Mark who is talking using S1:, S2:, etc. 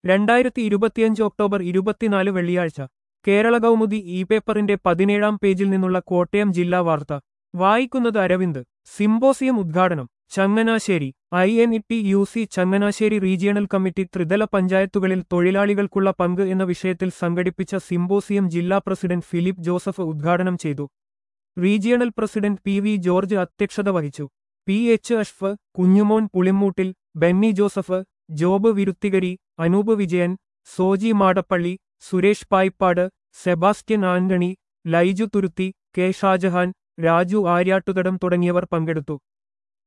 S1: രണ്ടായിരത്തി ഇരുപത്തിയഞ്ച് ഒക്ടോബർ ഇരുപത്തിനാല് വെള്ളിയാഴ്ച കേരള കൗമുദി ഇ പേപ്പറിന്റെ പതിനേഴാം പേജിൽ നിന്നുള്ള കോട്ടയം ജില്ലാ വാർത്ത വായിക്കുന്നത് അരവിന്ദ് സിംബോസിയം ഉദ്ഘാടനം Changanassery I N E T U C Changanassery regional committee ത്രിതല പഞ്ചായത്തുകളിൽ തൊഴിലാളികൾക്കുള്ള പങ്ക് എന്ന വിഷയത്തിൽ സംഘടിപ്പിച്ച സിംബോസിയം ജില്ലാ പ്രസിഡന്റ് ഫിലിപ്പ് ജോസഫ് ഉദ്ഘാടനം ചെയ്തു regional president P V George അധ്യക്ഷത വഹിച്ചു P H Ashraf Kunjumon Pulimoottil Benny Joseph Job Viruthikari Anoop Vijayan Soji Madappally Suresh Payippad Sebastian Antony Laiju Thuruthy K Shajahan Raju Aryattuthadam തുടങ്ങിയവർ പങ്കെടുത്തു